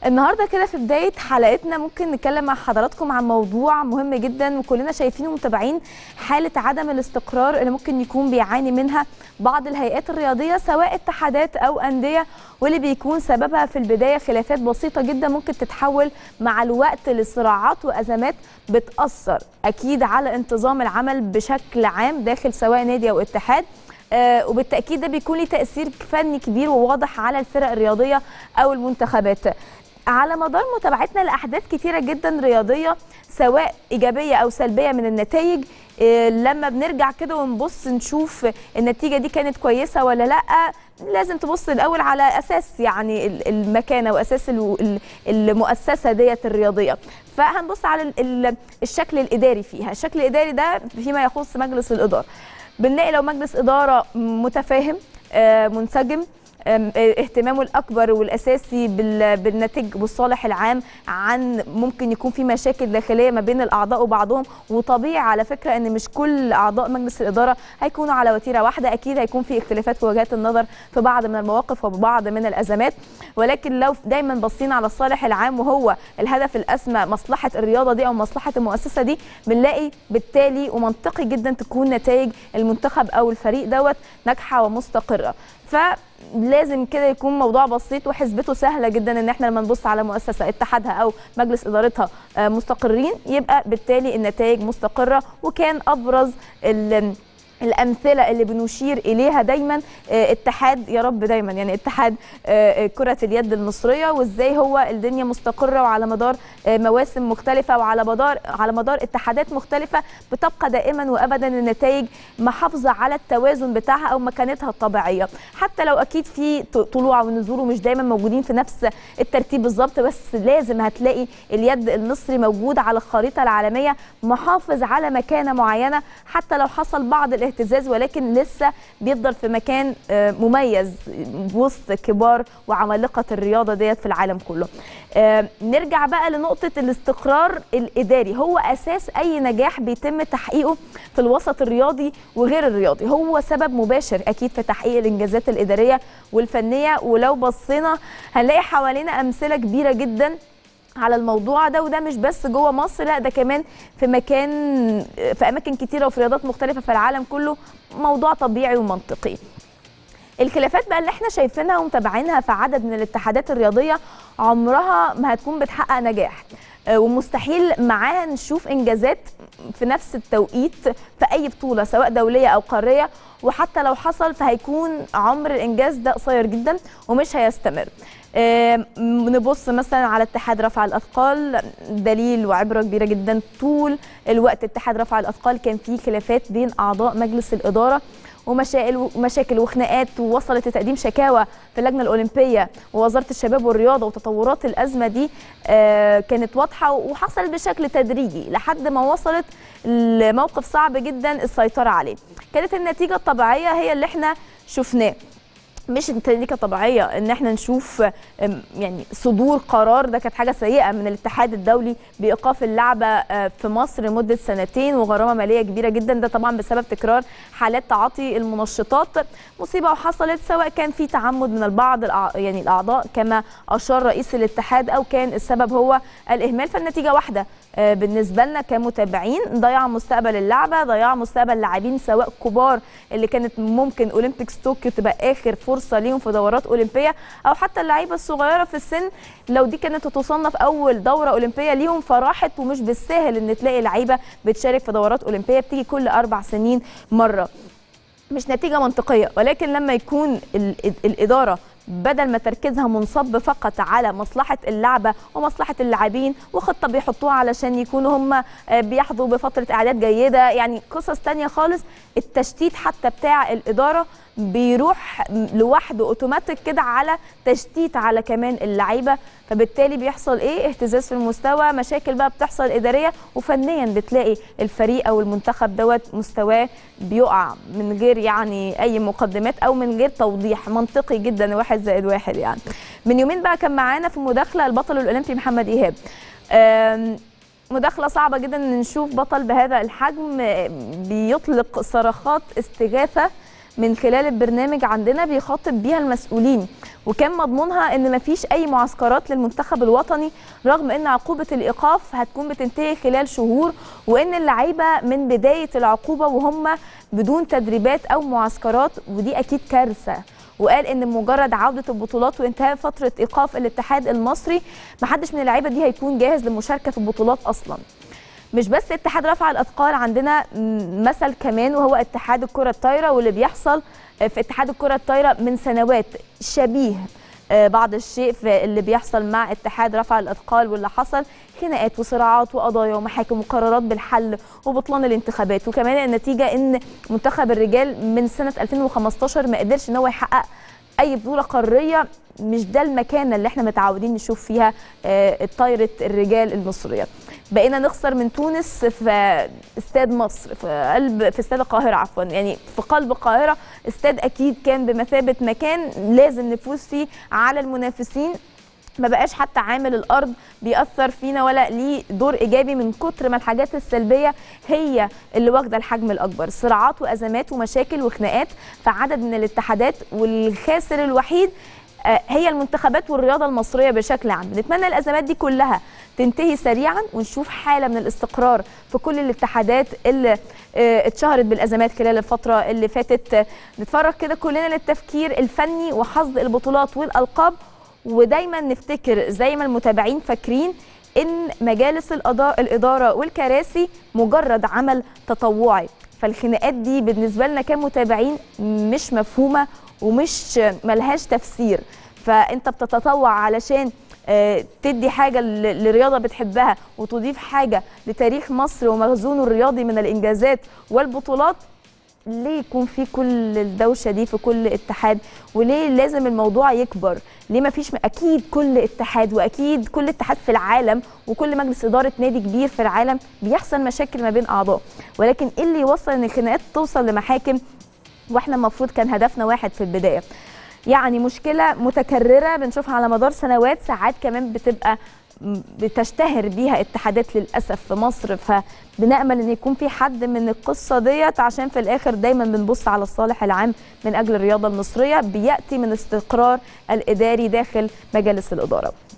النهارده كده في بدايه حلقتنا ممكن نتكلم مع حضراتكم عن موضوع مهم جدا وكلنا شايفينه ومتابعين حاله عدم الاستقرار اللي ممكن يكون بيعاني منها بعض الهيئات الرياضيه سواء اتحادات او انديه واللي بيكون سببها في البدايه خلافات بسيطه جدا ممكن تتحول مع الوقت لصراعات وازمات بتاثر اكيد على انتظام العمل بشكل عام داخل سواء نادي او اتحاد آه وبالتاكيد ده بيكون له تاثير فني كبير وواضح على الفرق الرياضيه او المنتخبات على مدار متابعتنا لاحداث كتيره جدا رياضيه سواء ايجابيه او سلبيه من النتائج إيه لما بنرجع كده ونبص نشوف النتيجه دي كانت كويسه ولا لا لازم تبص الاول على اساس يعني المكانه واساس المؤسسه ديت الرياضيه فهنبص على الشكل الاداري فيها الشكل الاداري ده فيما يخص مجلس الاداره بنلاقي لو مجلس اداره متفاهم منسجم اهتمامه الاكبر والاساسي بالنتيج والصالح العام عن ممكن يكون في مشاكل داخليه ما بين الاعضاء وبعضهم وطبيعي على فكره ان مش كل اعضاء مجلس الاداره هيكونوا على وتيره واحده اكيد هيكون في اختلافات في وجهات النظر في بعض من المواقف وبعض من الازمات ولكن لو دايما باصين على الصالح العام وهو الهدف الاسمى مصلحه الرياضه دي او مصلحه المؤسسه دي بنلاقي بالتالي ومنطقي جدا تكون نتائج المنتخب او الفريق دوت ناجحه ومستقره ف لازم كده يكون موضوع بسيط وحسبته سهله جدا ان احنا لما نبص على مؤسسه اتحادها او مجلس ادارتها مستقرين يبقى بالتالي النتائج مستقره وكان ابرز الامثله اللي بنشير اليها دايما اتحاد يا رب دايما يعني اتحاد كره اليد المصريه وازاي هو الدنيا مستقره وعلى مدار مواسم مختلفه وعلى مدار على مدار اتحادات مختلفه بتبقى دائما وابدا النتائج محافظه على التوازن بتاعها او مكانتها الطبيعيه حتى لو اكيد في طلوع ونزول ومش دايما موجودين في نفس الترتيب بالظبط بس لازم هتلاقي اليد المصري موجود على الخريطه العالميه محافظ على مكانه معينه حتى لو حصل بعض الاهتزاز ولكن لسه بيفضل في مكان مميز وسط كبار وعمالقه الرياضه ديت في العالم كله. نرجع بقى لنقطه الاستقرار الاداري هو اساس اي نجاح بيتم تحقيقه في الوسط الرياضي وغير الرياضي هو سبب مباشر اكيد في تحقيق الانجازات الاداريه والفنيه ولو بصينا هنلاقي حوالينا امثله كبيره جدا على الموضوع ده وده مش بس جوه مصر لا ده كمان في مكان في اماكن كتيره وفي رياضات مختلفه في العالم كله موضوع طبيعي ومنطقي الخلافات بقى اللي احنا شايفينها ومتابعينها في عدد من الاتحادات الرياضيه عمرها ما هتكون بتحقق نجاح ومستحيل معاها نشوف انجازات في نفس التوقيت في اي بطوله سواء دوليه او قاريه وحتى لو حصل فهيكون عمر الانجاز ده قصير جدا ومش هيستمر نبص مثلا على اتحاد رفع الاثقال دليل وعبره كبيره جدا طول الوقت اتحاد رفع الاثقال كان فيه خلافات بين اعضاء مجلس الاداره ومشاكل ومشاكل وخناقات ووصلت لتقديم شكاوى في اللجنه الاولمبيه ووزاره الشباب والرياضه وتطورات الازمه دي كانت واضحه وحصل بشكل تدريجي لحد ما وصلت لموقف صعب جدا السيطره عليه كانت النتيجه الطبيعيه هي اللي احنا شفناه مش النتيجه طبيعيه ان احنا نشوف يعني صدور قرار ده كانت حاجه سيئه من الاتحاد الدولي بايقاف اللعبه في مصر لمده سنتين وغرامه ماليه كبيره جدا ده طبعا بسبب تكرار حالات تعاطي المنشطات مصيبه وحصلت سواء كان في تعمد من البعض يعني الاعضاء كما اشار رئيس الاتحاد او كان السبب هو الاهمال فالنتيجه واحده بالنسبه لنا كمتابعين ضياع مستقبل اللعبه ضياع مستقبل لاعبين سواء كبار اللي كانت ممكن اولمبيكس طوكيو تبقى اخر فرصه ليهم في دورات اولمبيه او حتى اللعيبه الصغيره في السن لو دي كانت تصنف اول دوره اولمبيه ليهم فراحت ومش بالسهل ان تلاقي لعيبه بتشارك في دورات اولمبيه بتيجي كل اربع سنين مره مش نتيجه منطقيه ولكن لما يكون الاداره بدل ما تركيزها منصب فقط على مصلحه اللعبه ومصلحه اللاعبين وخطه بيحطوها علشان يكونوا هم بيحظوا بفتره اعداد جيده يعني قصص تانية خالص التشتيت حتى بتاع الاداره بيروح لوحده اوتوماتيك كده على تشتيت على كمان اللعيبه فبالتالي بيحصل ايه اهتزاز في المستوى مشاكل بقى بتحصل اداريه وفنيا بتلاقي الفريق او المنتخب دوت مستواه بيقع من غير يعني اي مقدمات او من غير توضيح منطقي جدا واحد زائد واحد يعني من يومين بقى كان معانا في مداخله البطل الاولمبي محمد ايهاب مداخله صعبه جدا ان نشوف بطل بهذا الحجم بيطلق صرخات استغاثه من خلال البرنامج عندنا بيخاطب بيها المسؤولين وكان مضمونها ان مفيش اي معسكرات للمنتخب الوطني رغم ان عقوبه الايقاف هتكون بتنتهي خلال شهور وان اللعيبه من بدايه العقوبه وهم بدون تدريبات او معسكرات ودي اكيد كارثه وقال ان مجرد عوده البطولات وانتهاء فتره ايقاف الاتحاد المصري محدش من اللعيبه دي هيكون جاهز للمشاركه في البطولات اصلا مش بس اتحاد رفع الاثقال عندنا مثل كمان وهو اتحاد الكره الطايره واللي بيحصل في اتحاد الكره الطايره من سنوات شبيه بعض الشيء في اللي بيحصل مع اتحاد رفع الاثقال واللي حصل خناقات وصراعات وقضايا ومحاكم وقرارات بالحل وبطلان الانتخابات وكمان النتيجه ان منتخب الرجال من سنه 2015 ما قدرش ان هو يحقق اي بطوله قاريه مش ده المكانه اللي احنا متعودين نشوف فيها طايره الرجال المصريه بقينا نخسر من تونس في استاد مصر في قلب في استاد القاهره عفوا يعني في قلب القاهره استاد اكيد كان بمثابه مكان لازم نفوز فيه على المنافسين ما بقاش حتى عامل الارض بيأثر فينا ولا ليه دور ايجابي من كتر ما الحاجات السلبيه هي اللي واخده الحجم الاكبر صراعات وازمات ومشاكل وخناقات في عدد من الاتحادات والخاسر الوحيد هي المنتخبات والرياضه المصريه بشكل عام نتمنى الازمات دي كلها تنتهي سريعا ونشوف حاله من الاستقرار في كل الاتحادات اللي اتشهرت بالازمات خلال الفتره اللي فاتت نتفرج كده كلنا للتفكير الفني وحظ البطولات والالقاب ودايما نفتكر زي ما المتابعين فاكرين ان مجالس الاداره والكراسي مجرد عمل تطوعي فالخناقات دي بالنسبه لنا كمتابعين مش مفهومه ومش ملهاش تفسير فانت بتتطوع علشان تدي حاجه لرياضه بتحبها وتضيف حاجه لتاريخ مصر ومخزونه الرياضي من الانجازات والبطولات ليه يكون في كل الدوشه دي في كل اتحاد وليه لازم الموضوع يكبر ليه ما فيش اكيد كل اتحاد واكيد كل اتحاد في العالم وكل مجلس اداره نادي كبير في العالم بيحصل مشاكل ما بين اعضاء ولكن ايه اللي يوصل ان الخناقات توصل لمحاكم واحنا المفروض كان هدفنا واحد في البدايه يعني مشكله متكرره بنشوفها على مدار سنوات ساعات كمان بتبقى بتشتهر بيها اتحادات للاسف في مصر فبنامل ان يكون في حد من القصه ديت عشان في الاخر دايما بنبص على الصالح العام من اجل الرياضه المصريه بياتي من استقرار الاداري داخل مجالس الاداره